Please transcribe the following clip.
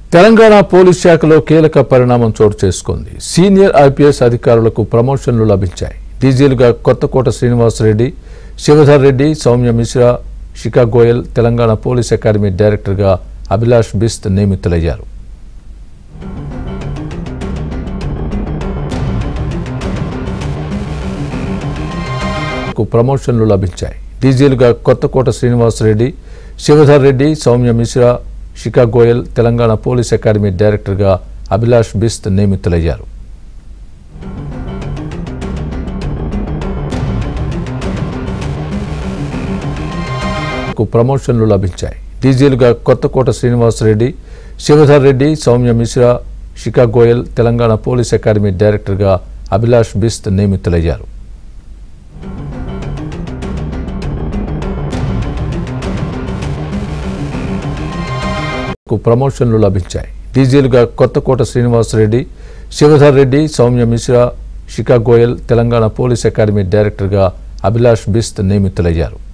Telangana police శాఖలో కీలక పరిణామం చోటు చేసుకుంది సీనియర్ ఐపీఎస్ అధికారులకు ప్రమోషన్లు లభించాయి డీజీలుగా కొత్తకోట శ్రీనివాసరెడ్డి శివధర్ రెడ్డి సౌమ్య మిశ్రా శిఖా గోయల్ తెలంగాణ పోలీస్ అకాడమీ డైరెక్టర్గా అభిలాష్ బిస్త్ నియమితులయ్యారు కు ప్రమోషన్లు లభించాయి డీజీలుగా కొత్తకోట శ్రీనివాసరెడ్డి శివధర్ రెడ్డి సౌమ్య మిశ్రా శిఖా గోయల్ తెలంగాణ పోలీస్ అకాడమీ డైరెక్టర్గా అభిలాష్ బిస్త్ నియమితులయ్యారు కు ప్రమోషన్లు లభించాయి డీజీలుగా కొత్తకోట శ్రీనివాసరెడ్డి శివధర్ రెడ్డి సౌమ్య మిశ్రా శిఖా గోయల్ తెలంగాణ పోలీస్ అకాడమీ డైరెక్టర్గా అభిలాష్ బిస్త్ నియమితులయ్యారు కు ప్రమోషన్లు లభించాయి డీజీలుగా కొత్తకోట శ్రీనివాసరెడ్డి శివధర్ రెడ్డి సౌమ్య మిశ్రా శిఖా గోయల్ తెలంగాణ పోలీస్ అకాడమీ డైరెక్టర్గా అభిలాష్ బిస్త్ నియమితులయ్యారు